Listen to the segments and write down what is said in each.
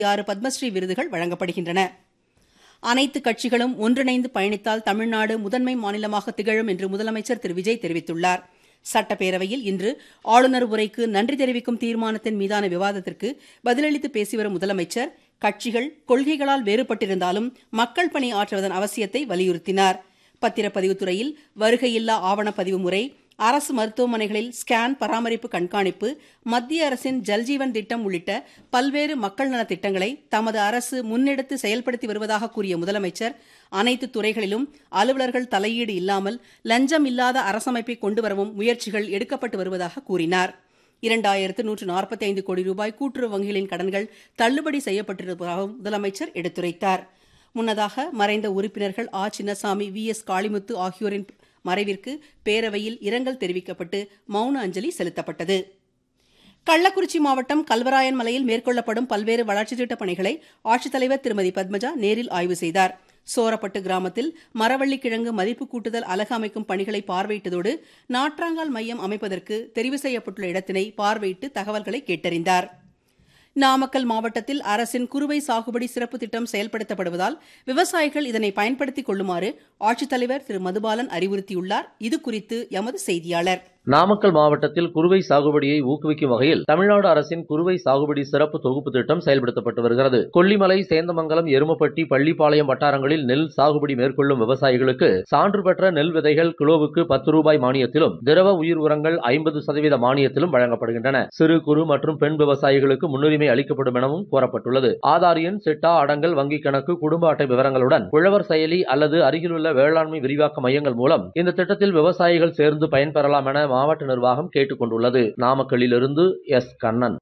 ஆறு பத்மஸ்ரீ விருதுகள் வழங்கப்படுகின்றன அனைத்து கட்சிகளும் ஒன்றிணைந்து பயணித்தால் தமிழ்நாடு முதன்மை மாநிலமாக திகழும் என்று முதலமைச்சர் திரு விஜய் தெரிவித்துள்ளார் சட்டப்பேரவையில் இன்று ஆளுநர் உரைக்கு நன்றி தெரிவிக்கும் தீர்மானத்தின் மீதான விவாதத்திற்கு பதிலளித்து பேசி வரும் முதலமைச்சர் கட்சிகள் கொள்கைகளால் வேறுபட்டிருந்தாலும் மக்கள் பணி ஆற்றுவதன் அவசியத்தை வலியுறுத்தினார் பத்திரப்பதிவுத்துறையில் வருகையில்லா ஆவணப்பதிவு முறை அரசு மருத்துவமனைகளில் ஸ்கேன் பராமரிப்பு கண்காணிப்பு மத்திய அரசின் ஜல்ஜீவன் திட்டம் உள்ளிட்ட பல்வேறு மக்கள் நலத் திட்டங்களை தமது அரசு முன்னெடுத்து செயல்படுத்தி வருவதாக கூறிய முதலமைச்சர் அனைத்து துறைகளிலும் அலுவலர்கள் தலையீடு இல்லாமல் லஞ்சம் இல்லாத அரசமைப்பை கொண்டுவரவும் முயற்சிகள் எடுக்கப்பட்டு வருவதாக கூறினார் இரண்டாயிரத்து நூற்று நாற்பத்தி ஐந்து கோடி ரூபாய் கூட்டுறவு வங்கிகளின் கடன்கள் தள்ளுபடி செய்யப்பட்டிருப்பதாகவும் முதலமைச்சர் எடுத்துரைத்தார் முன்னதாக மறைந்த உறுப்பினர்கள் ஆ சின்னசாமி வி எஸ் காளிமுத்து ஆகியோரின் மறைவிற்கு பேரவையில் இரங்கல் தெரிவிக்கப்பட்டு மௌன அஞ்சலி செலுத்தப்பட்டது கள்ளக்குறிச்சி மாவட்டம் கல்வராயன் மலையில் மேற்கொள்ளப்படும் பல்வேறு வளர்ச்சித் திட்டப் பணிகளை ஆட்சித்தலைவர் திருமதி பத்மஜா நேரில் ஆய்வு செய்தார் சோரப்பட்டு கிராமத்தில் மரவள்ளி கிழங்கு மதிப்பு கூட்டுதல் அலகு அமைக்கும் பணிகளை பார்வையிட்டதோடு நாற்றாங்கால் மையம் அமைப்பதற்கு தெரிவு செய்யப்பட்டுள்ள இடத்தினை பார்வையிட்டு தகவல்களை கேட்டறிந்தார் நாமக்கல் மாவட்டத்தில் அரசின் குறுவை சாகுபடி சிறப்பு திட்டம் செயல்படுத்தப்படுவதால் விவசாயிகள் இதனை பயன்படுத்திக் கொள்ளுமாறு ஆட்சித்தலைவர் திரு மதுபாலன் அறிவுறுத்தியுள்ளார் இதுகுறித்து எமது செய்தியாளர் நாமக்கல் மாவட்டத்தில் குறுவை சாகுபடியை ஊக்குவிக்கும் வகையில் தமிழ்நாடு அரசின் குறுவை சாகுபடி சிறப்பு தொகுப்பு திட்டம் செயல்படுத்தப்பட்டு வருகிறது கொல்லிமலை சேந்தமங்கலம் எருமப்பட்டி பள்ளிப்பாளையம் வட்டாரங்களில் நெல் சாகுபடி மேற்கொள்ளும் விவசாயிகளுக்கு சான்று பெற்ற நெல் விதைகள் கிலோவுக்கு பத்து ரூபாய் மானியத்திலும் திரவ உயிர் உரங்கள் ஐம்பது சதவீத மானியத்திலும் வழங்கப்படுகின்றன சிறு குறு மற்றும் பெண் விவசாயிகளுக்கு முன்னுரிமை அளிக்கப்படும் எனவும் கூறப்பட்டுள்ளது ஆதார் எண் சிட்டா அடங்கல் வங்கிக் கணக்கு குடும்ப அட்டை விவரங்களுடன் உழவர் செயலி அல்லது அருகிலுள்ள வேளாண்மை விரிவாக்க மையங்கள் மூலம் இந்த திட்டத்தில் விவசாயிகள் சேர்ந்து பயன்பெறலாம் என மாவட்ட நிர்வாகம் கேட்டுக் கொண்டுள்ளது நாமக்கல்லிலிருந்து எஸ் கண்ணன்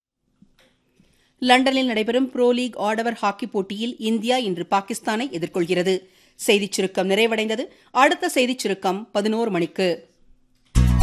லண்டனில் நடைபெறும் புரோ லீக் ஆடவர் ஹாக்கி போட்டியில் இந்தியா இன்று பாகிஸ்தானை எதிர்கொள்கிறது செய்திச் சுருக்கம் நிறைவடைந்தது அடுத்த செய்திச் சுருக்கம் பதினோரு மணிக்கு